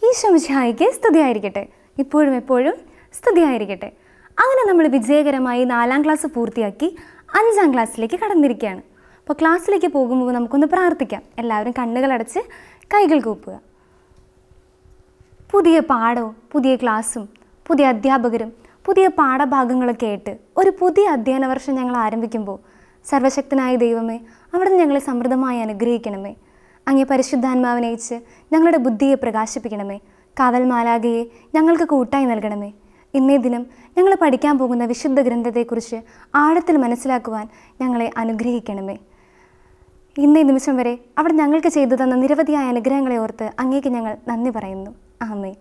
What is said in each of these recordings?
ഈശ്വമിശായിക്ക് സ്തുതിയായിരിക്കട്ടെ ഇപ്പോഴും എപ്പോഴും സ്തുതിയായിരിക്കട്ടെ അങ്ങനെ നമ്മൾ വിജയകരമായി നാലാം ക്ലാസ് പൂർത്തിയാക്കി അഞ്ചാം ക്ലാസ്സിലേക്ക് കടന്നിരിക്കുകയാണ് അപ്പോൾ ക്ലാസ്സിലേക്ക് പോകുമ്പോൾ നമുക്കൊന്ന് പ്രാർത്ഥിക്കാം എല്ലാവരും കണ്ണുകളടച്ച് കൈകൾ കൂപ്പുക പുതിയ പാഠവും പുതിയ ക്ലാസ്സും പുതിയ അധ്യാപകരും പുതിയ പാഠഭാഗങ്ങളൊക്കെ ആയിട്ട് ഒരു പുതിയ അധ്യയന വർഷം ഞങ്ങൾ ആരംഭിക്കുമ്പോൾ സർവശക്തനായ ദൈവമേ അവിടെ ഞങ്ങളെ സമൃദ്ധമായി അനുഗ്രഹിക്കണമേ അങ്ങേ പരിശുദ്ധാത്മാവിനെ അയച്ച് ഞങ്ങളുടെ ബുദ്ധിയെ പ്രകാശിപ്പിക്കണമേ കാവൽ മാലാകയെ ഞങ്ങൾക്ക് കൂട്ടായി നൽകണമേ ഇന്നേ ദിനം ഞങ്ങൾ പഠിക്കാൻ പോകുന്ന വിശുദ്ധ ഗ്രന്ഥത്തെക്കുറിച്ച് ആഴത്തിൽ മനസ്സിലാക്കുവാൻ ഞങ്ങളെ അനുഗ്രഹിക്കണമേ ഇന്നേ നിമിഷം വരെ അവിടെ ഞങ്ങൾക്ക് ചെയ്തു തന്ന നിരവധിയായ അനുഗ്രഹങ്ങളെ ഓർത്ത് അങ്ങേക്ക് ഞങ്ങൾ നന്ദി പറയുന്നു ആമേ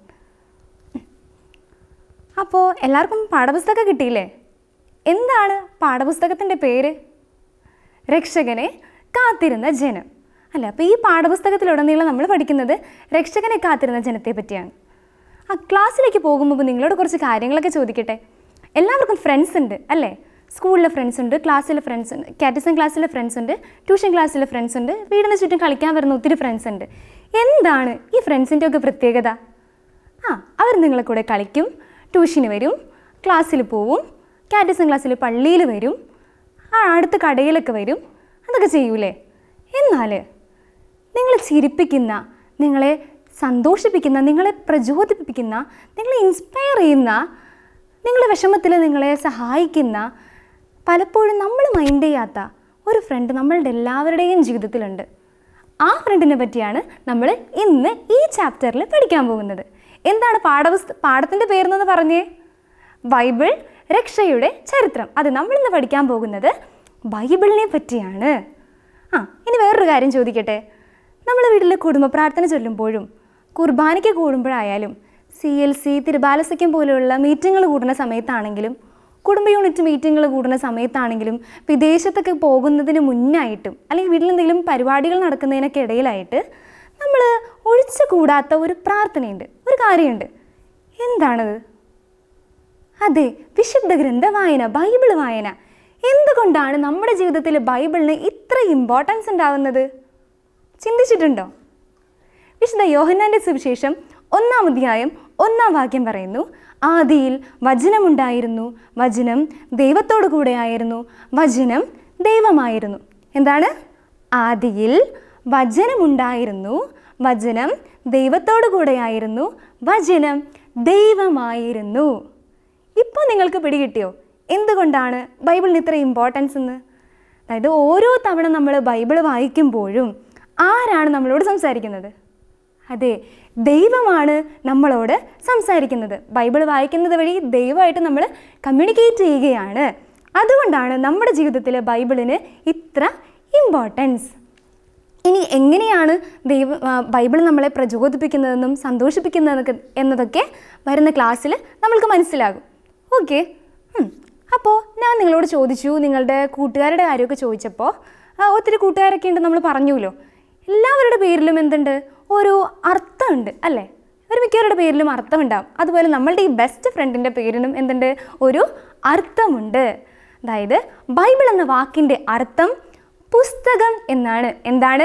അപ്പോൾ എല്ലാവർക്കും പാഠപുസ്തകം കിട്ടിയില്ലേ എന്താണ് പാഠപുസ്തകത്തിൻ്റെ പേര് രക്ഷകനെ കാത്തിരുന്ന ജനം അല്ല അപ്പോൾ ഈ പാഠപുസ്തകത്തിലുടനീളം നമ്മൾ പഠിക്കുന്നത് രക്ഷകനെ കാത്തിരുന്ന ജനത്തെ പറ്റിയാണ് ആ ക്ലാസ്സിലേക്ക് പോകുമ്പോൾ നിങ്ങളോട് കുറച്ച് കാര്യങ്ങളൊക്കെ ചോദിക്കട്ടെ എല്ലാവർക്കും ഫ്രണ്ട്സ് ഉണ്ട് അല്ലേ സ്കൂളിലെ ഫ്രണ്ട്സ് ഉണ്ട് ക്ലാസ്സിലെ ഫ്രണ്ട്സ് ഉണ്ട് കാറ്റിസം ക്ലാസ്സിലെ ഫ്രണ്ട്സ് ഉണ്ട് ട്യൂഷൻ ക്ലാസ്സിലെ ഫ്രണ്ട്സ് ഉണ്ട് വീടിന് ചുറ്റും കളിക്കാൻ വരുന്ന ഒത്തിരി ഫ്രണ്ട്സ് ഉണ്ട് എന്താണ് ഈ ഫ്രണ്ട്സിൻ്റെ ഒക്കെ പ്രത്യേകത ആ അവർ നിങ്ങളെ കൂടെ കളിക്കും ട്യൂഷന് വരും ക്ലാസ്സിൽ പോവും കാറ്റിസം ക്ലാസ്സിൽ പള്ളിയിൽ വരും ആ അടുത്ത കടയിലൊക്കെ വരും അതൊക്കെ ചെയ്യൂലേ എന്നാൽ നിങ്ങളെ ചിരിപ്പിക്കുന്ന നിങ്ങളെ സന്തോഷിപ്പിക്കുന്ന നിങ്ങളെ പ്രചോദിപ്പിക്കുന്ന നിങ്ങളെ ഇൻസ്പയർ ചെയ്യുന്ന നിങ്ങളുടെ വിഷമത്തിൽ നിങ്ങളെ സഹായിക്കുന്ന പലപ്പോഴും നമ്മൾ മൈൻഡ് ചെയ്യാത്ത ഒരു ഫ്രണ്ട് നമ്മളുടെ എല്ലാവരുടെയും ജീവിതത്തിലുണ്ട് ആ ഫ്രണ്ടിനെ പറ്റിയാണ് നമ്മൾ ഇന്ന് ഈ ചാപ്റ്ററിൽ പഠിക്കാൻ പോകുന്നത് എന്താണ് പാഠപുസ്ത പാഠത്തിൻ്റെ പേരെന്ന് പറഞ്ഞേ ബൈബിൾ രക്ഷയുടെ ചരിത്രം അത് നമ്മളിന്ന് പഠിക്കാൻ പോകുന്നത് ബൈബിളിനെ പറ്റിയാണ് ആ ഇനി വേറൊരു കാര്യം ചോദിക്കട്ടെ നമ്മൾ വീട്ടിൽ കുടുംബ പ്രാർത്ഥന ചൊല്ലുമ്പോഴും കുർബാനയ്ക്ക് കൂടുമ്പോഴായാലും സി എൽ സി തിരുബാലസയ്ക്കും പോലെയുള്ള മീറ്റിങ്ങുകൾ കൂടുന്ന സമയത്താണെങ്കിലും കുടുംബ യൂണിറ്റ് മീറ്റിങ്ങുകൾ കൂടുന്ന സമയത്താണെങ്കിലും വിദേശത്തൊക്കെ പോകുന്നതിന് മുന്നായിട്ടും അല്ലെങ്കിൽ വീട്ടിൽ എന്തെങ്കിലും പരിപാടികൾ നടക്കുന്നതിനൊക്കെ ഇടയിലായിട്ട് നമ്മൾ ഒഴിച്ചു കൂടാത്ത ഒരു പ്രാർത്ഥനയുണ്ട് ഒരു കാര്യമുണ്ട് എന്താണത് അതെ വിശുദ്ധ ഗ്രന്ഥ വായന ബൈബിൾ വായന എന്തുകൊണ്ടാണ് നമ്മുടെ ജീവിതത്തിൽ ബൈബിളിന് ഇത്ര ഇമ്പോർട്ടൻസ് ഉണ്ടാവുന്നത് ചിന്തിച്ചിട്ടുണ്ടോ വിശുദ്ധ യോഹന്നാന്റെ സുവിശേഷം ഒന്നാം അധ്യായം ഒന്നാം വാക്യം പറയുന്നു ആദിയിൽ വചനമുണ്ടായിരുന്നു വചനം ദൈവത്തോടു കൂടെ ആയിരുന്നു വചനം ദൈവമായിരുന്നു എന്താണ് ആദിയിൽ വചനമുണ്ടായിരുന്നു വചനം ദൈവത്തോടു കൂടെ ആയിരുന്നു വചനം ദൈവമായിരുന്നു ഇപ്പോൾ നിങ്ങൾക്ക് പിടികിട്ടിയോ എന്തുകൊണ്ടാണ് ബൈബിളിന് ഇത്ര ഇമ്പോർട്ടൻസ് എന്ന് അതായത് ഓരോ തവണ നമ്മൾ ബൈബിൾ വായിക്കുമ്പോഴും ആരാണ് നമ്മളോട് സംസാരിക്കുന്നത് അതെ ദൈവമാണ് നമ്മളോട് സംസാരിക്കുന്നത് ബൈബിൾ വായിക്കുന്നത് വഴി ദൈവമായിട്ട് നമ്മൾ കമ്മ്യൂണിക്കേറ്റ് ചെയ്യുകയാണ് അതുകൊണ്ടാണ് നമ്മുടെ ജീവിതത്തിൽ ബൈബിളിന് ഇത്ര ഇമ്പോർട്ടൻസ് ഇനി എങ്ങനെയാണ് ദൈവ ആ, ബൈബിൾ നമ്മളെ പ്രചോദിപ്പിക്കുന്നതെന്നും സന്തോഷിപ്പിക്കുന്നതെന്നൊക്കെ എന്നതൊക്കെ വരുന്ന ക്ലാസ്സിൽ നമ്മൾക്ക് മനസ്സിലാകും ഓക്കെ അപ്പോൾ ഞാൻ നിങ്ങളോട് ചോദിച്ചു നിങ്ങളുടെ കൂട്ടുകാരുടെ കാര്യമൊക്കെ ചോദിച്ചപ്പോൾ ആ, ഒത്തിരി കൂട്ടുകാരൊക്കെ ഉണ്ട് നമ്മൾ പറഞ്ഞുല്ലോ എല്ലാവരുടെ പേരിലും എന്തുണ്ട് ഒരു അർത്ഥമുണ്ട് അല്ലേ ഒരു മിക്കവരുടെ പേരിലും അർത്ഥമുണ്ടാവും അതുപോലെ നമ്മളുടെ ഈ ബെസ്റ്റ് ഫ്രണ്ടിൻ്റെ പേരിനും എന്തുണ്ട് ഒരു അർത്ഥമുണ്ട് അതായത് ബൈബിൾ എന്ന വാക്കിൻ്റെ അർത്ഥം പുസ്തകം എന്നാണ് എന്താണ്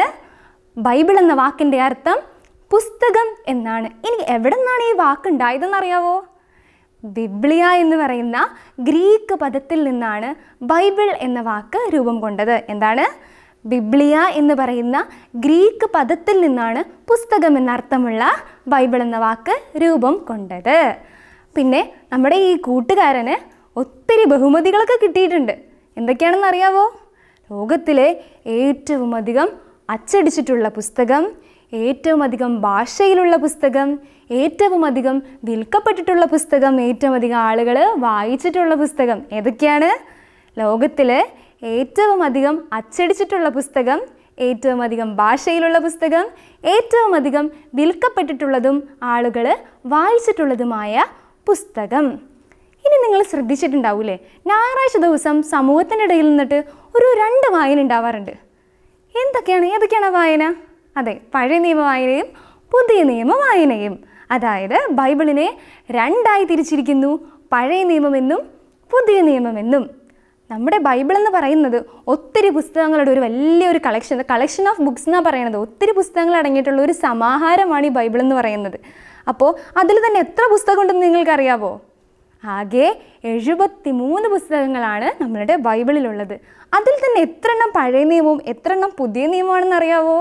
ബൈബിൾ എന്ന വാക്കിൻ്റെ അർത്ഥം പുസ്തകം എന്നാണ് ഇനി എവിടെ നിന്നാണ് ഈ വാക്കുണ്ടായതെന്ന് അറിയാവോ ബിബ്ലിയ എന്ന് പറയുന്ന ഗ്രീക്ക് പദത്തിൽ നിന്നാണ് ബൈബിൾ എന്ന വാക്ക് രൂപം കൊണ്ടത് എന്താണ് ബിബ്ലിയ എന്ന് പറയുന്ന ഗ്രീക്ക് പദത്തിൽ നിന്നാണ് പുസ്തകം എന്നർത്ഥമുള്ള ബൈബിൾ എന്ന വാക്ക് രൂപം കൊണ്ടത് പിന്നെ നമ്മുടെ ഈ കൂട്ടുകാരന് ഒത്തിരി ബഹുമതികളൊക്കെ കിട്ടിയിട്ടുണ്ട് എന്തൊക്കെയാണെന്ന് അറിയാവോ ലോകത്തിലെ ഏറ്റവും അധികം അച്ചടിച്ചിട്ടുള്ള പുസ്തകം ഏറ്റവും അധികം ഭാഷയിലുള്ള പുസ്തകം ഏറ്റവും അധികം വിൽക്കപ്പെട്ടിട്ടുള്ള പുസ്തകം ഏറ്റവും അധികം ആളുകൾ വായിച്ചിട്ടുള്ള പുസ്തകം ഏതൊക്കെയാണ് ലോകത്തിലെ ഏറ്റവും അധികം അച്ചടിച്ചിട്ടുള്ള പുസ്തകം ഏറ്റവും അധികം ഭാഷയിലുള്ള പുസ്തകം ഏറ്റവും അധികം വിൽക്കപ്പെട്ടിട്ടുള്ളതും ആളുകൾ വായിച്ചിട്ടുള്ളതുമായ പുസ്തകം ഇനി നിങ്ങൾ ശ്രദ്ധിച്ചിട്ടുണ്ടാവൂലേ ഞായറാഴ്ച ദിവസം സമൂഹത്തിൻ്റെ ഇടയിൽ നിന്നിട്ട് ഒരു രണ്ട് വായന ഉണ്ടാവാറുണ്ട് എന്തൊക്കെയാണ് ഏതൊക്കെയാണ് ആ വായന അതെ പഴയ നിയമ വായനയും പുതിയ നിയമ വായനയും അതായത് ബൈബിളിനെ രണ്ടായി തിരിച്ചിരിക്കുന്നു പഴയ നിയമമെന്നും പുതിയ നിയമമെന്നും നമ്മുടെ ബൈബിൾ എന്ന് പറയുന്നത് ഒത്തിരി പുസ്തകങ്ങളുടെ ഒരു വലിയൊരു കളക്ഷൻ കളക്ഷൻ ഓഫ് ബുക്സ് എന്നാണ് പറയുന്നത് ഒത്തിരി പുസ്തകങ്ങൾ അടങ്ങിയിട്ടുള്ള ഒരു സമാഹാരമാണ് ഈ ബൈബിൾ എന്ന് പറയുന്നത് അപ്പോൾ അതിൽ തന്നെ എത്ര പുസ്തകം ഉണ്ടെന്ന് നിങ്ങൾക്കറിയാവോ ആകെ എഴുപത്തി മൂന്ന് പുസ്തകങ്ങളാണ് നമ്മളുടെ ബൈബിളിലുള്ളത് അതിൽ തന്നെ എത്ര എണ്ണം പഴയ നിയമവും എത്ര എണ്ണം പുതിയ നിയമമാണെന്ന് അറിയാവോ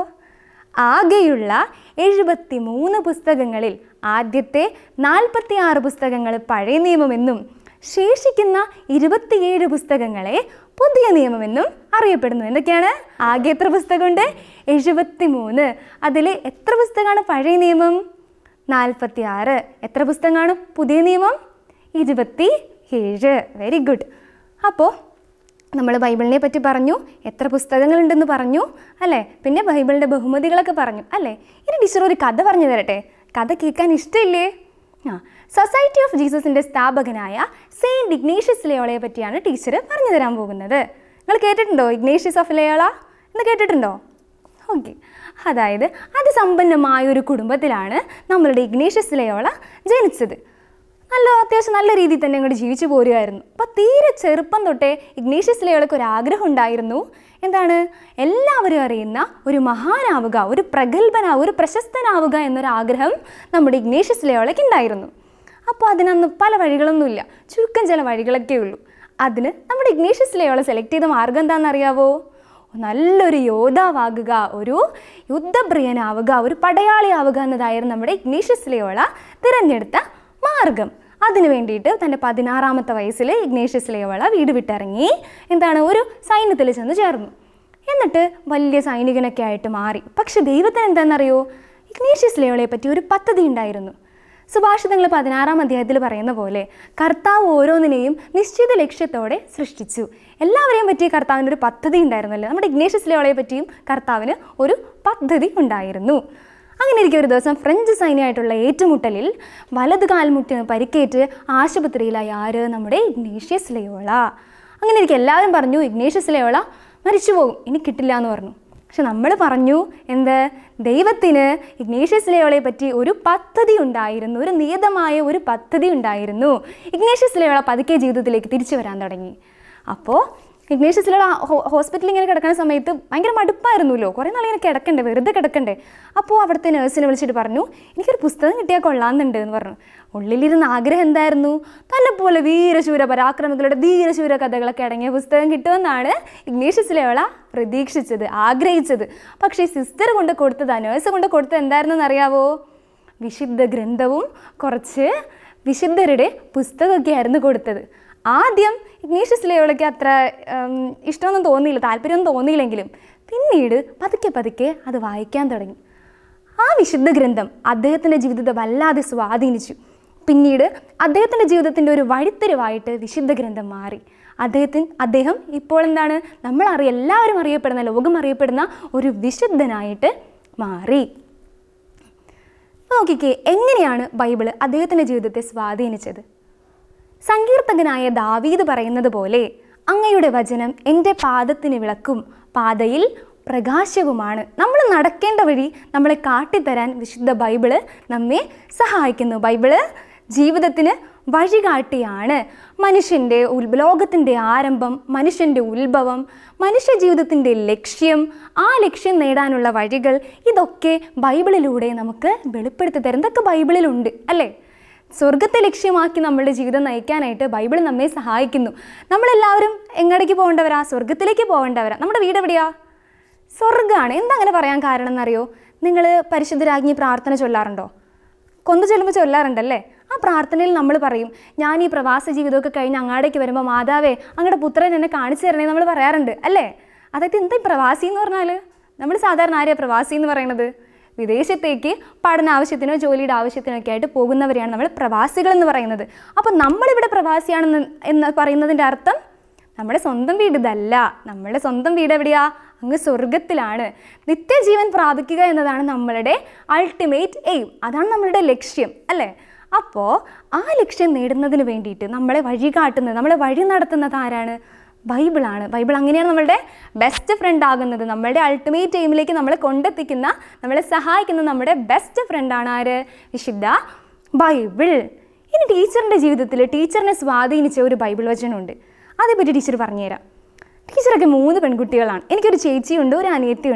ആകെയുള്ള എഴുപത്തി മൂന്ന് പുസ്തകങ്ങളിൽ ആദ്യത്തെ നാൽപ്പത്തി ആറ് പുസ്തകങ്ങൾ പഴയ നിയമമെന്നും ശേഷിക്കുന്ന ഇരുപത്തിയേഴ് പുസ്തകങ്ങളെ പുതിയ നിയമമെന്നും അറിയപ്പെടുന്നു എന്തൊക്കെയാണ് ആകെ എത്ര പുസ്തകമുണ്ട് എഴുപത്തി മൂന്ന് അതിൽ എത്ര പുസ്തകമാണ് പഴയ നിയമം നാൽപ്പത്തി ആറ് എത്ര പുസ്തകമാണ് പുതിയ നിയമം ഇരുപത്തി ഏഴ് വെരി ഗുഡ് അപ്പോൾ നമ്മൾ ബൈബിളിനെ പറ്റി പറഞ്ഞു എത്ര പുസ്തകങ്ങളുണ്ടെന്ന് പറഞ്ഞു അല്ലേ പിന്നെ ബൈബിളിൻ്റെ ബഹുമതികളൊക്കെ പറഞ്ഞു അല്ലേ ഇനി ടീച്ചർ ഒരു കഥ പറഞ്ഞു തരട്ടെ കഥ കേൾക്കാൻ ഇഷ്ടമില്ലേ ആ സൊസൈറ്റി ഓഫ് ജീസസിൻ്റെ സ്ഥാപകനായ സെയിൻറ്റ് ഇഗ്നേഷ്യസ് ലയോളയെ പറ്റിയാണ് ടീച്ചർ പറഞ്ഞു തരാൻ പോകുന്നത് നിങ്ങൾ കേട്ടിട്ടുണ്ടോ ഇഗ്നേഷ്യസ് ഓഫ് ലയോള എന്ന് കേട്ടിട്ടുണ്ടോ ഓക്കെ അതായത് അതിസമ്പന്നമായ ഒരു കുടുംബത്തിലാണ് നമ്മളുടെ ഇഗ്നേഷ്യസ് ലയോള ജനിച്ചത് നല്ല അത്യാവശ്യം നല്ല രീതിയിൽ തന്നെ അങ്ങോട്ട് ജീവിച്ചു പോരുമായിരുന്നു അപ്പോൾ തീരെ ചെറുപ്പം തൊട്ടേ ഇഗ്നേഷ്യസ് ലയോളയ്ക്ക് ഒരു ആഗ്രഹം ഉണ്ടായിരുന്നു എന്താണ് എല്ലാവരും അറിയുന്ന ഒരു മഹാനാവുക ഒരു പ്രഗത്ഭനാവുക ഒരു പ്രശസ്തനാവുക എന്നൊരു ആഗ്രഹം നമ്മുടെ ഇഗ്നേഷ്യസ് ലയോളയ്ക്ക് ഉണ്ടായിരുന്നു അപ്പോൾ അതിനന്ന് പല വഴികളൊന്നുമില്ല ചുരുക്കം ചില വഴികളൊക്കെ ഉള്ളൂ അതിന് നമ്മുടെ ഇഗ്നേഷ്യസ് ലയോള സെലക്ട് ചെയ്ത മാർഗം എന്താണെന്നറിയാവോ നല്ലൊരു യോദ്ധാവാകുക ഒരു യുദ്ധപ്രിയനാവുക ഒരു പടയാളിയാവുക എന്നതായിരുന്നു നമ്മുടെ ഇഗ്നേഷ്യസ് ലയോള തിരഞ്ഞെടുത്ത മാർഗം അതിനു വേണ്ടിയിട്ട് തൻ്റെ പതിനാറാമത്തെ വയസ്സിൽ ഇഗ്നേഷ്യസ് ലയോള വീട് വിട്ടിറങ്ങി എന്താണ് ഒരു സൈന്യത്തിൽ ചെന്ന് ചേർന്നു എന്നിട്ട് വലിയ സൈനികനൊക്കെ ആയിട്ട് മാറി പക്ഷെ ദൈവത്തിന് എന്താണെന്നറിയോ ഇഗ്നേഷ്യസ് ലയോളയെ പറ്റി ഒരു പദ്ധതി ഉണ്ടായിരുന്നു സുഭാഷിതങ്ങൾ പതിനാറാം അധ്യായത്തിൽ പറയുന്ന പോലെ കർത്താവ് ഓരോന്നിനെയും നിശ്ചിത ലക്ഷ്യത്തോടെ സൃഷ്ടിച്ചു എല്ലാവരെയും പറ്റി കർത്താവിന് ഒരു പദ്ധതി ഉണ്ടായിരുന്നല്ലോ നമ്മുടെ ഇഗ്നേഷ്യസ് ലയോളയെ പറ്റിയും കർത്താവിന് ഒരു പദ്ധതി ഉണ്ടായിരുന്നു അങ്ങനെ ഇരിക്കെ ഒരു ദിവസം ഫ്രഞ്ച് സൈന്യമായിട്ടുള്ള ഏറ്റുമുട്ടലിൽ വലത് കാൽമുട്ടി പരിക്കേറ്റ് ആശുപത്രിയിലായി ആര് നമ്മുടെ ഇഗ്നേഷ്യസ് ലയോള അങ്ങനെ ഇരിക്കെ എല്ലാവരും പറഞ്ഞു ഇഗ്നേഷ്യസ് ലയോള മരിച്ചു പോകും ഇനി കിട്ടില്ല എന്ന് പറഞ്ഞു പക്ഷെ നമ്മൾ പറഞ്ഞു എന്ത് ദൈവത്തിന് ഇഗ്നേഷ്യസ് ലയോളയെ പറ്റി ഒരു പദ്ധതി ഉണ്ടായിരുന്നു ഒരു നിയതമായ ഒരു പദ്ധതി ഉണ്ടായിരുന്നു ഇഗ്നേഷ്യസ് ലയോള പതുക്കെ ജീവിതത്തിലേക്ക് തിരിച്ചു വരാൻ തുടങ്ങി അപ്പോൾ ഇഗ്നേഷ്യസ് ലയോള ഹോ- ഹോസ്പിറ്റലിൽ ഇങ്ങനെ കിടക്കുന്ന സമയത്ത് ഭയങ്കര മടുപ്പായിരുന്നല്ലോ കുറേ നാളിങ്ങനെ കിടക്കണ്ടേ വെറുതെ കിടക്കണ്ടേ അപ്പോൾ അവിടുത്തെ നേഴ്സിനെ വിളിച്ചിട്ട് പറഞ്ഞു എനിക്കൊരു പുസ്തകം കിട്ടിയാൽ കൊള്ളാമെന്നുണ്ട് എന്ന് പറഞ്ഞു ഉള്ളിലിരുന്ന ആഗ്രഹം എന്തായിരുന്നു തന്നെപ്പോലെ വീരശൂര പരാക്രമികളുടെ ധീരശൂര കഥകളൊക്കെ അടങ്ങിയ പുസ്തകം കിട്ടുമെന്നാണ് ഇഗ്നേഷ്യസ് ലയോള പ്രതീക്ഷിച്ചത് ആഗ്രഹിച്ചത് പക്ഷേ സിസ്റ്റർ കൊണ്ട് കൊടുത്തത് നേഴ്സ് കൊണ്ട് കൊടുത്തത് എന്തായിരുന്നെന്ന് അറിയാവോ വിശുദ്ധ ഗ്രന്ഥവും കുറച്ച് വിശുദ്ധരുടെ പുസ്തകമൊക്കെ ആയിരുന്നു കൊടുത്തത് ആദ്യം ഇഗ്നേഷ്യസ് ലയോളയ്ക്ക് അത്ര ഉം, ഇഷ്ടമൊന്നും തോന്നിയില്ല താല്പര്യമൊന്നും തോന്നിയില്ലെങ്കിലും പിന്നീട് പതുക്കെ പതുക്കെ അത് വായിക്കാൻ തുടങ്ങി ആ വിശുദ്ധ ഗ്രന്ഥം അദ്ദേഹത്തിൻ്റെ ജീവിതത്തെ വല്ലാതെ സ്വാധീനിച്ചു പിന്നീട് അദ്ദേഹത്തിൻ്റെ ജീവിതത്തിൻ്റെ ഒരു വഴിത്തിരിവായിട്ട് വിശുദ്ധ ഗ്രന്ഥം മാറി അദ്ദേഹത്തിന് അദ്ദേഹം ഇപ്പോൾ എന്താണ് നമ്മൾ അറിയ എല്ലാവരും അറിയപ്പെടുന്ന ലോകം അറിയപ്പെടുന്ന ഒരു വിശുദ്ധനായിട്ട് മാറി നോക്കിക്കേ എങ്ങനെയാണ് ബൈബിള് അദ്ദേഹത്തിൻ്റെ ജീവിതത്തെ സ്വാധീനിച്ചത് സങ്കീർത്തകനായ ദാവീദ് പറയുന്നത് പോലെ അങ്ങയുടെ വചനം എൻ്റെ പാദത്തിന് വിളക്കും പാതയിൽ പ്രകാശവുമാണ് നമ്മൾ നടക്കേണ്ട വഴി നമ്മളെ കാട്ടിത്തരാൻ വിശുദ്ധ ബൈബിള് നമ്മെ സഹായിക്കുന്നു ബൈബിള് ജീവിതത്തിന് വഴികാട്ടിയാണ് മനുഷ്യൻ്റെ ഉൽ ലോകത്തിൻ്റെ ആരംഭം മനുഷ്യൻ്റെ ഉത്ഭവം മനുഷ്യ ജീവിതത്തിൻ്റെ ലക്ഷ്യം ആ ലക്ഷ്യം നേടാനുള്ള വഴികൾ ഇതൊക്കെ ബൈബിളിലൂടെ നമുക്ക് വെളിപ്പെടുത്തി തരും ഇതൊക്കെ ബൈബിളിലുണ്ട് അല്ലേ സ്വർഗത്തെ ലക്ഷ്യമാക്കി നമ്മളുടെ ജീവിതം നയിക്കാനായിട്ട് ബൈബിൾ നമ്മെ സഹായിക്കുന്നു നമ്മളെല്ലാവരും എങ്ങടേക്ക് പോകേണ്ടവരാ സ്വർഗത്തിലേക്ക് പോകേണ്ടവരാ നമ്മുടെ വീട് എവിടെയാ സ്വർഗ്ഗമാണ് എന്താ അങ്ങനെ പറയാൻ കാരണം എന്നറിയോ നിങ്ങൾ പരിശുദ്ധരാജ്ഞി പ്രാർത്ഥന ചൊല്ലാറുണ്ടോ കൊന്നു ചെല്ലുമ്പോൾ ചൊല്ലാറുണ്ടല്ലേ ആ പ്രാർത്ഥനയിൽ നമ്മൾ പറയും ഞാൻ ഈ പ്രവാസ ജീവിതമൊക്കെ കഴിഞ്ഞ് അങ്ങാടേക്ക് വരുമ്പോൾ മാതാവേ അങ്ങയുടെ പുത്രൻ എന്നെ കാണിച്ചു തരണേ നമ്മൾ പറയാറുണ്ട് അല്ലേ അതായത് എന്താ ഈ പ്രവാസി എന്ന് പറഞ്ഞാൽ നമ്മൾ സാധാരണ ആരെയാ പ്രവാസി എന്ന് പറയുന്നത് വിദേശത്തേക്ക് പഠന ആവശ്യത്തിനോ ജോലിയുടെ ആവശ്യത്തിനോ ഒക്കെ ആയിട്ട് പോകുന്നവരെയാണ് നമ്മൾ പ്രവാസികൾ എന്ന് പറയുന്നത് അപ്പോൾ നമ്മളിവിടെ പ്രവാസിയാണെന്ന് എന്ന് പറയുന്നതിൻ്റെ അർത്ഥം നമ്മുടെ സ്വന്തം വീട് ഇതല്ല നമ്മുടെ സ്വന്തം വീട് എവിടെയാ അങ്ങ് സ്വർഗത്തിലാണ് നിത്യജീവൻ പ്രാപിക്കുക എന്നതാണ് നമ്മളുടെ അൾട്ടിമേറ്റ് എയിം അതാണ് നമ്മളുടെ ലക്ഷ്യം അല്ലേ അപ്പോൾ ആ ലക്ഷ്യം നേടുന്നതിന് വേണ്ടിയിട്ട് നമ്മളെ വഴി കാട്ടുന്നത് നമ്മളെ വഴി നടത്തുന്നത് ആരാണ് ബൈബിളാണ് ബൈബിൾ അങ്ങനെയാണ് നമ്മളുടെ ബെസ്റ്റ് ഫ്രണ്ട് ആകുന്നത് നമ്മളുടെ അൾട്ടിമേറ്റ് എയിമിലേക്ക് നമ്മളെ കൊണ്ടെത്തിക്കുന്ന നമ്മളെ സഹായിക്കുന്ന നമ്മുടെ ബെസ്റ്റ് ഫ്രണ്ടാണ് ആര് വിശുദ്ധ ബൈബിൾ ഇനി ടീച്ചറിൻ്റെ ജീവിതത്തിൽ ടീച്ചറിനെ സ്വാധീനിച്ച ഒരു ബൈബിൾ വചനമുണ്ട് അതേപറ്റി ടീച്ചർ പറഞ്ഞുതരാം ടീച്ചറൊക്കെ മൂന്ന് പെൺകുട്ടികളാണ് എനിക്കൊരു ചേച്ചിയുണ്ട് ഒരു അനിയത്തിയുണ്ട്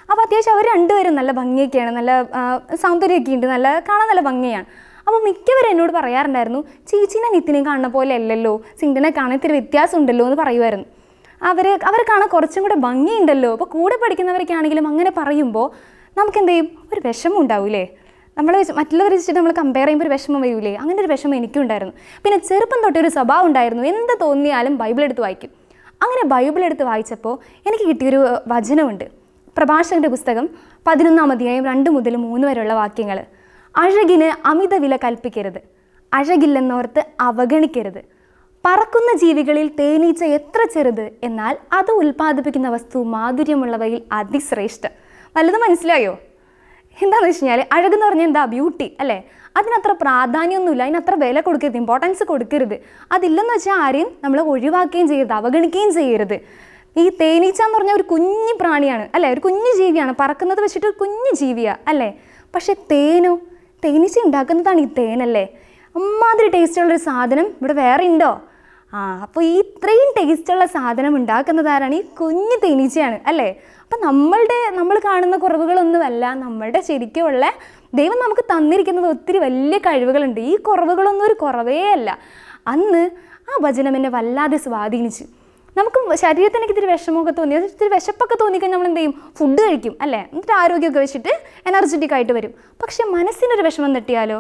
അപ്പോൾ അത്യാവശ്യം അവർ രണ്ടുപേരും നല്ല ഭംഗിയൊക്കെയാണ് നല്ല ആ, സൗന്ദര്യമൊക്കെ ഉണ്ട് നല്ല കാണാൻ നല്ല ഭംഗിയാണ് അപ്പോൾ മിക്കവരും എന്നോട് പറയാറുണ്ടായിരുന്നു ചേച്ചീനെ നിത്തിനെ കാണുന്ന പോലെ അല്ലല്ലോ സിംഗിനെ കാണാൻ ഇത്തിരി വ്യത്യാസം ഉണ്ടല്ലോ എന്ന് പറയുമായിരുന്നു അവർ അവർ കാണാൻ കുറച്ചും കൂടെ ഭംഗിയുണ്ടല്ലോ അപ്പോൾ കൂടെ പഠിക്കുന്നവരൊക്കെ ആണെങ്കിലും അങ്ങനെ പറയുമ്പോൾ നമുക്ക് എന്ത് ചെയ്യും ഒരു വിഷമം ഉണ്ടാവൂലേ നമ്മൾ മറ്റുള്ളവരെ വെച്ചിട്ട് നമ്മൾ കമ്പയർ ചെയ്യുമ്പോൾ ഒരു വിഷമം വരൂലേ അങ്ങനെ ഒരു വിഷമം എനിക്കും ഉണ്ടായിരുന്നു പിന്നെ ചെറുപ്പം തൊട്ടേ ഒരു സ്വഭാവം ഉണ്ടായിരുന്നു എന്ത് തോന്നിയാലും ബൈബിൾ എടുത്ത് വായിക്കും അങ്ങനെ ബൈബിൾ എടുത്ത് വായിച്ചപ്പോൾ എനിക്ക് കിട്ടിയൊരു ഏഹ്, വചനമുണ്ട് പ്രഭാഷകന്റെ പുസ്തകം പതിനൊന്നാം അധ്യായം രണ്ട് മുതൽ മൂന്ന് വരെയുള്ള വാക്യങ്ങൾ അഴകിന് അമിത വില കൽപ്പിക്കരുത് അഴകില്ലെന്നോർത്ത് അവഗണിക്കരുത് പറക്കുന്ന ജീവികളിൽ തേനീച്ച എത്ര ചെറുത് എന്നാൽ അത് ഉൽപ്പാദിപ്പിക്കുന്ന വസ്തു മാധുര്യമുള്ളവയിൽ അതിശ്രേഷ്ഠ വല്ലതും മനസ്സിലായോ എന്താണെന്ന് വെച്ച് കഴിഞ്ഞാൽ അഴകെന്ന് പറഞ്ഞാൽ എന്താ ബ്യൂട്ടി അല്ലേ അതിനത്ര പ്രാധാന്യമൊന്നുമില്ല അതിനത്ര വില കൊടുക്കരുത് ഇമ്പോർട്ടൻസ് കൊടുക്കരുത് അതില്ലെന്ന് വെച്ചാൽ ആരെയും നമ്മൾ ഒഴിവാക്കുകയും ചെയ്യരുത് അവഗണിക്കുകയും ചെയ്യരുത് ഈ തേനീച്ച എന്ന് പറഞ്ഞാൽ ഒരു കുഞ്ഞു പ്രാണിയാണ് അല്ലേ ഒരു കുഞ്ഞു ജീവിയാണ് പറക്കുന്നത് വെച്ചിട്ട് ഒരു കുഞ്ഞു ജീവിയാണ് അല്ലേ പക്ഷെ തേനോ തേനീച്ച ഉണ്ടാക്കുന്നതാണ് ഈ തേനല്ലേ അമ്മാതിരി ടേസ്റ്റുള്ളൊരു സാധനം ഇവിടെ വേറെ ഉണ്ടോ ആ അപ്പോൾ ഈ ഇത്രയും ടേസ്റ്റുള്ള സാധനം ഉണ്ടാക്കുന്നത് ആരാണ് ഈ കുഞ്ഞു തേനീച്ചയാണ് അല്ലേ അപ്പം നമ്മളുടെ നമ്മൾ കാണുന്ന കുറവുകളൊന്നുമല്ല നമ്മളുടെ ശരിക്കുമുള്ള ദൈവം നമുക്ക് തന്നിരിക്കുന്നത് ഒത്തിരി വലിയ കഴിവുകളുണ്ട് ഈ കുറവുകളൊന്നും ഒരു കുറവേ അല്ല അന്ന് ആ വചനം എന്നെ വല്ലാതെ സ്വാധീനിച്ചു നമുക്ക് ശരീരത്തിനൊക്കെ ഇത്തിരി വിഷമമൊക്കെ തോന്നി അത് ഇത്തിരി വിശപ്പൊക്കെ തോന്നിക്കഴിഞ്ഞാൽ നമ്മൾ എന്ത് ചെയ്യും ഫുഡ് കഴിക്കും അല്ലേ എന്നിട്ട് ആരോഗ്യമൊക്കെ വെച്ചിട്ട് എനർജറ്റിക് ആയിട്ട് വരും പക്ഷെ മനസ്സിനൊരു വിഷമം തട്ടിയാലോ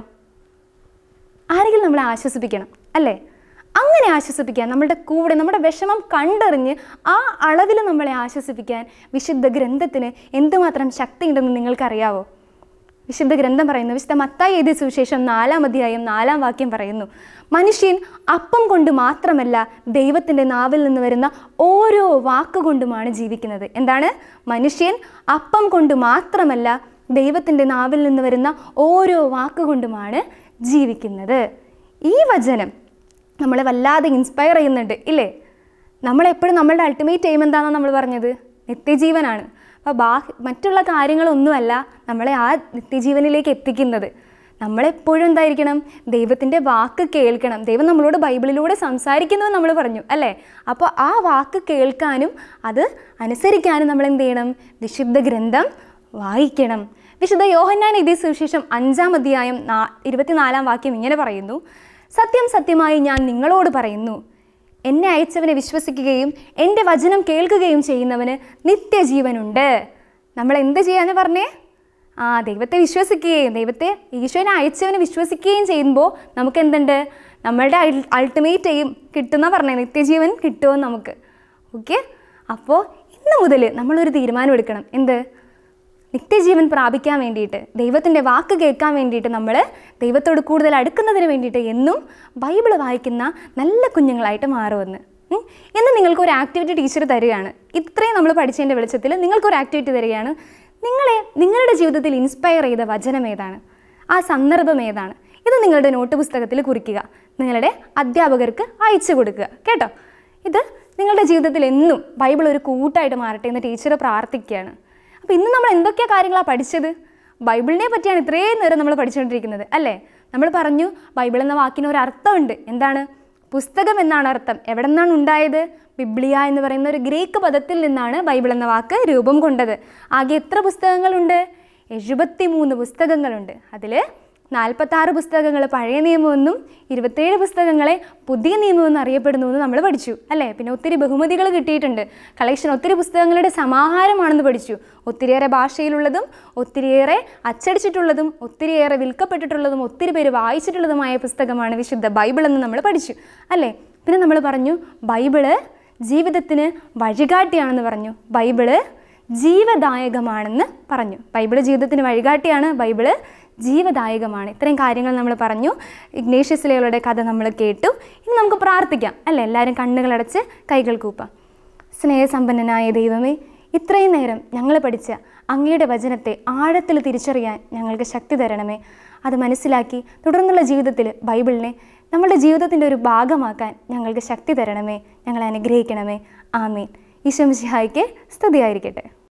ആരെങ്കിലും നമ്മളെ ആശ്വസിപ്പിക്കണം അല്ലേ അങ്ങനെ ആശ്വസിപ്പിക്കാൻ നമ്മളുടെ കൂടെ നമ്മുടെ വിഷമം കണ്ടറിഞ്ഞ് ആ അളവിൽ നമ്മളെ ആശ്വസിപ്പിക്കാൻ വിശുദ്ധ ഗ്രന്ഥത്തിന് എന്തുമാത്രം ശക്തിയുണ്ടെന്ന് നിങ്ങൾക്കറിയാവോ വിശുദ്ധ ഗ്രന്ഥം പറയുന്നു വിശുദ്ധ മത്തായി എഴുതിയ സുവിശേഷം നാലാം അധ്യായം നാലാം വാക്യം പറയുന്നു മനുഷ്യൻ അപ്പം കൊണ്ട് മാത്രമല്ല ദൈവത്തിൻ്റെ നാവിൽ നിന്ന് വരുന്ന ഓരോ വാക്കുകൊണ്ടുമാണ് ജീവിക്കുന്നത് എന്താണ് മനുഷ്യൻ അപ്പം കൊണ്ട് മാത്രമല്ല ദൈവത്തിൻ്റെ നാവിൽ നിന്ന് വരുന്ന ഓരോ വാക്കുകൊണ്ടുമാണ് ജീവിക്കുന്നത് ഈ വചനം നമ്മളെ വല്ലാതെ ഇൻസ്പയർ ചെയ്യുന്നുണ്ട് ഇല്ലേ നമ്മളെപ്പോഴും നമ്മളുടെ അൾട്ടിമേറ്റ് എയിം എന്താണെന്ന് നമ്മൾ പറഞ്ഞത് നിത്യജീവനാണ് അപ്പോൾ ബാ മറ്റുള്ള കാര്യങ്ങളൊന്നുമല്ല നമ്മളെ ആ നിത്യജീവനിലേക്ക് എത്തിക്കുന്നത് നമ്മളെപ്പോഴും എന്തായിരിക്കണം ദൈവത്തിൻ്റെ വാക്ക് കേൾക്കണം ദൈവം നമ്മളോട് ബൈബിളിലൂടെ സംസാരിക്കുന്നു എന്ന് നമ്മൾ പറഞ്ഞു അല്ലേ അപ്പോൾ ആ വാക്ക് കേൾക്കാനും അത് അനുസരിക്കാനും നമ്മൾ എന്ത് ചെയ്യണം വിശുദ്ധ ഗ്രന്ഥം വായിക്കണം വിശുദ്ധ യോഹന്നാൻ എഴുതിയ സുവിശേഷം അഞ്ചാം അധ്യായം നാ ഇരുപത്തിനാലാം വാക്യം ഇങ്ങനെ പറയുന്നു സത്യം സത്യമായി ഞാൻ നിങ്ങളോട് പറയുന്നു എന്നെ അയച്ചവനെ വിശ്വസിക്കുകയും എൻ്റെ വചനം കേൾക്കുകയും ചെയ്യുന്നവന് നിത്യജീവനുണ്ട് നമ്മൾ എന്ത് ചെയ്യാന്ന് പറഞ്ഞേ ആ ദൈവത്തെ വിശ്വസിക്കുകയും ദൈവത്തെ ഈശോനെ അയച്ചവനെ വിശ്വസിക്കുകയും ചെയ്യുമ്പോൾ നമുക്ക് എന്തുണ്ട് നമ്മളുടെ അൾട്ടിമേറ്റ് എയിം കിട്ടുന്ന പറഞ്ഞേ നിത്യജീവൻ കിട്ടുമെന്ന് നമുക്ക് ഓക്കെ അപ്പോൾ ഇന്ന് മുതൽ നമ്മളൊരു തീരുമാനം എടുക്കണം എന്ത് നിത്യജീവൻ പ്രാപിക്കാൻ വേണ്ടിയിട്ട് ദൈവത്തിൻ്റെ വാക്ക് കേൾക്കാൻ വേണ്ടിയിട്ട് നമ്മൾ ദൈവത്തോട് കൂടുതൽ അടുക്കുന്നതിന് വേണ്ടിയിട്ട് എന്നും ബൈബിൾ വായിക്കുന്ന നല്ല കുഞ്ഞുങ്ങളായിട്ട് മാറുമെന്ന് ഉം. ഇന്ന് നിങ്ങൾക്കൊരു ആക്ടിവിറ്റി ടീച്ചർ തരികയാണ് ഇത്രയും നമ്മൾ പഠിച്ചതിൻ്റെ വെളിച്ചത്തിൽ നിങ്ങൾക്കൊരു ആക്ടിവിറ്റി തരികയാണ് നിങ്ങളെ നിങ്ങളുടെ ജീവിതത്തിൽ ഇൻസ്പയർ ചെയ്ത വചനം ഏതാണ് ആ സന്ദർഭം ഏതാണ് ഇത് നിങ്ങളുടെ നോട്ട് പുസ്തകത്തിൽ കുറിക്കുക നിങ്ങളുടെ അധ്യാപകർക്ക് അയച്ചു കൊടുക്കുക കേട്ടോ ഇത് നിങ്ങളുടെ ജീവിതത്തിൽ എന്നും ബൈബിൾ ഒരു കൂട്ടായിട്ട് മാറട്ടെ എന്ന് ടീച്ചർ പ്രാർത്ഥിക്കുകയാണ് അപ്പോൾ ഇന്ന് നമ്മൾ എന്തൊക്കെയാ കാര്യങ്ങളാണ് പഠിച്ചത് ബൈബിളിനെ പറ്റിയാണ് ഇത്രയും നേരം നമ്മൾ പഠിച്ചുകൊണ്ടിരിക്കുന്നത് അല്ലേ നമ്മൾ പറഞ്ഞു ബൈബിൾ എന്ന വാക്കിന് ഒരു അർത്ഥമുണ്ട് എന്താണ് പുസ്തകം എന്നാണ് അർത്ഥം എവിടെ നിന്നാണ് ഉണ്ടായത് ബിബ്ലിയ എന്ന് പറയുന്ന ഒരു ഗ്രീക്ക് പദത്തിൽ നിന്നാണ് ബൈബിൾ എന്ന വാക്ക് രൂപം കൊണ്ടത് ആകെ എത്ര പുസ്തകങ്ങളുണ്ട് എഴുപത്തി മൂന്ന് പുസ്തകങ്ങളുണ്ട് അതിൽ നാൽപ്പത്താറ് പുസ്തകങ്ങൾ പഴയ നിയമമെന്നും ഇരുപത്തേഴ് പുസ്തകങ്ങളെ പുതിയ നിയമമെന്നും അറിയപ്പെടുന്നു എന്ന് നമ്മൾ പഠിച്ചു അല്ലേ പിന്നെ ഒത്തിരി ബഹുമതികൾ കിട്ടിയിട്ടുണ്ട് കളക്ഷൻ ഒത്തിരി പുസ്തകങ്ങളുടെ സമാഹാരമാണെന്ന് പഠിച്ചു ഒത്തിരിയേറെ ഭാഷയിലുള്ളതും ഒത്തിരിയേറെ അച്ചടിച്ചിട്ടുള്ളതും ഒത്തിരിയേറെ വിൽക്കപ്പെട്ടിട്ടുള്ളതും ഒത്തിരി പേര് വായിച്ചിട്ടുള്ളതുമായ പുസ്തകമാണ് വിശുദ്ധ ബൈബിൾ എന്ന് നമ്മൾ പഠിച്ചു അല്ലേ പിന്നെ നമ്മൾ പറഞ്ഞു ബൈബിള് ജീവിതത്തിന് വഴികാട്ടിയാണെന്ന് പറഞ്ഞു ബൈബിള് ജീവദായകമാണെന്ന് പറഞ്ഞു ബൈബിള് ജീവിതത്തിന് വഴികാട്ടിയാണ് ബൈബിള് ജീവദായകമാണ് ഇത്രയും കാര്യങ്ങൾ നമ്മൾ പറഞ്ഞു ഇഗ്നേഷ്യസിലയുടെ കഥ നമ്മൾ കേട്ടു ഇനി നമുക്ക് പ്രാർത്ഥിക്കാം അല്ലേ എല്ലാവരും കണ്ണുകളടച്ച് കൈകൾ കൂപ്പാം സ്നേഹസമ്പന്നനായ ദൈവമേ ഇത്രയും നേരം ഞങ്ങൾ പഠിച്ച അങ്ങയുടെ വചനത്തെ ആഴത്തിൽ തിരിച്ചറിയാൻ ഞങ്ങൾക്ക് ശക്തി തരണമേ അത് മനസ്സിലാക്കി തുടർന്നുള്ള ജീവിതത്തിൽ ബൈബിളിനെ നമ്മുടെ ജീവിതത്തിൻ്റെ ഒരു ഭാഗമാക്കാൻ ഞങ്ങൾക്ക് ശക്തി തരണമേ ഞങ്ങളെ അനുഗ്രഹിക്കണമേ ആമീൻ ഈശോ മിശിഹായ്ക്ക് സ്തുതിയായിരിക്കട്ടെ